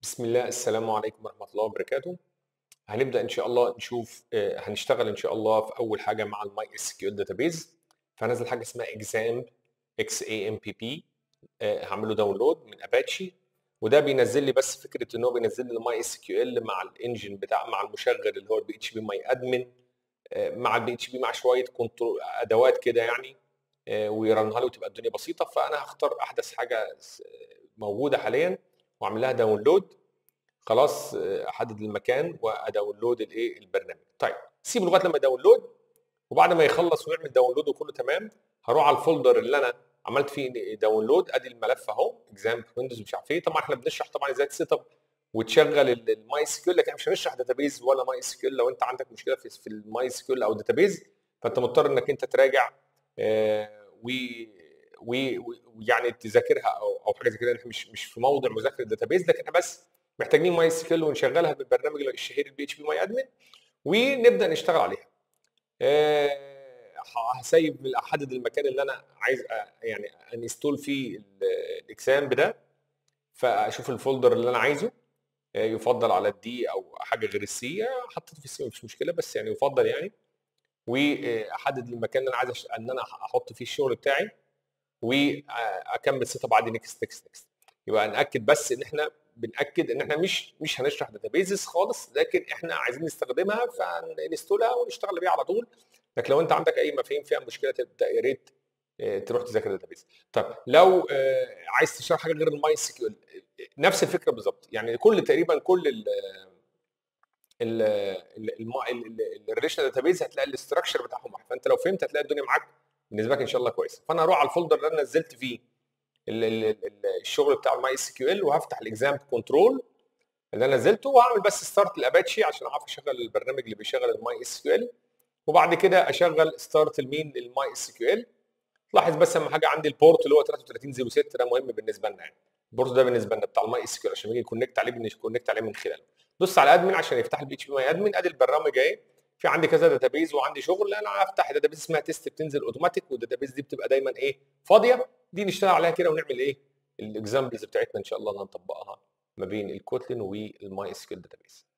بسم الله السلام عليكم ورحمة الله وبركاته هنبدأ إن شاء الله نشوف آه، هنشتغل إن شاء الله في أول حاجة مع الماي اس كيو داتابيز فهنزل حاجة اسمها اكزام اكس اي ام بي بي هعمله داونلود من اباتشي وده بينزل لي بس فكرة إن هو بينزل لي الماي اس كيو ال مع الانجن بتاع مع المشغل اللي هو البي اتش بي ماي ادمن مع البي اتش بي مع شوية كنترول ادوات كده يعني آه، ويرنها لي وتبقى الدنيا بسيطة فأنا هختار أحدث حاجة س- موجودة حاليا واعمل لها داونلود خلاص آه، احدد المكان واداونلود الايه البرنامج طيب سيبه لغايه لما يداونلود وبعد ما يخلص ويعمل داونلود وكله تمام هروح على الفولدر اللي انا عملت فيه داونلود ادي الملف اهو اكزام ويندوز مش عارف ايه طبعا احنا بنشرح طبعا ازاي تسيت اب وتشغل الماي اس كيو لكن مش هنشرح داتابيز ولا ماي اس كيو لو انت عندك مشكله في في الماي اس كيو او داتابيز فانت مضطر انك انت تراجع آه، و و- و- ويعني تذاكرها او او حاجه زي كده احنا مش مش في موضع مذاكره الداتابيز لكن احنا بس محتاجين ماي اس كيو ونشغلها بالبرنامج الشهير البي اتش بي ماي ادمن ونبدا نشتغل عليها. آه، هسيب احدد المكان اللي انا عايز أ- يعني انستول فيه ال- الاكسام ده فاشوف الفولدر اللي انا عايزه آه، يفضل على الدي او حاجه غير السي حطيته في السي مش مشكله بس يعني يفضل يعني واحدد المكان اللي انا عايز أش- ان انا احط فيه الشغل بتاعي واكمل سيت اب عادي نكست نكست نكست يبقى ناكد بس ان احنا بناكد ان احنا مش مش هنشرح داتابيزز خالص لكن احنا عايزين نستخدمها فنستولها ونشتغل بيها على طول لكن لو انت عندك اي مفاهيم فيها مشكله تبدا يا ريت آه، تروح تذاكر داتابيز طب لو آه، عايز تشرح حاجه غير الماي اس كيو نفس الفكره بالظبط يعني كل تقريبا كل ال الريليشنال داتابيز هتلاقي الاستراكشر بتاعهم واحد فانت لو فهمت هتلاقي الدنيا معاك بالنسبه لك ان شاء الله كويسه فانا هروح على الفولدر اللي انا نزلت فيه ال- ال- ال- الشغل بتاع الماي اس كيو ال وهفتح الاكزام كنترول اللي انا نزلته واعمل بس ستارت الاباتشي عشان اعرف اشغل البرنامج اللي بيشغل الماي اس كيو ال وبعد كده اشغل ستارت المين للماي اس كيو ال لاحظ بس اهم حاجه عندي البورت اللي هو 3306 ده مهم بالنسبه لنا يعني البورت ده بالنسبه لنا بتاع الماي اس كيو عشان نيجي نكونكت عليه بنكونكت عليه من خلاله دوس على ادمن عشان يفتح البي اتش بي ماي ادمن ادي البرنامج اهي في عندي كذا داتابيز وعندي شغل انا هفتح داتابيز اسمها تيست بتنزل اوتوماتيك والداتابيز دي بتبقى دايما ايه فاضيه دي نشتغل عليها كده ونعمل ايه الاكزامبلز بتاعتنا ان شاء الله اللي هنطبقها ما بين الكوتلين والماي اس كيو داتابيز